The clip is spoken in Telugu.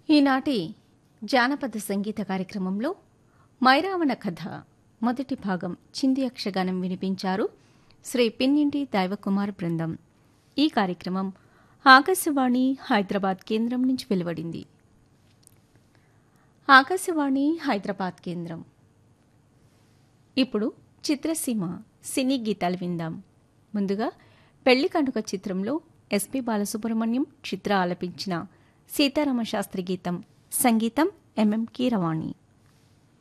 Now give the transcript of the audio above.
ఈనాటి జానపద సంగీత కార్యక్రమంలో మైరావణ కథ మొదటి భాగం చింది యక్షగానం వినిపించారు శ్రీ పిన్నింటి దైవకుమార్ బృందం ఈ కార్యక్రమం ఆకాశవాణి హైదరాబాద్ కేంద్రం నుంచి వెలువడింది ఆకాశవాణి హైదరాబాద్ కేంద్రం ఇప్పుడు చిత్రసీమ సినీ గీతాలు విందాం ముందుగా పెళ్లి కనుక చిత్రంలో ఎస్పి బాలసుబ్రహ్మణ్యం చిత్ర ఆలపించిన సీతారామ శాస్త్రి గీతం సంగీతం ఎంఎం కీరవాణి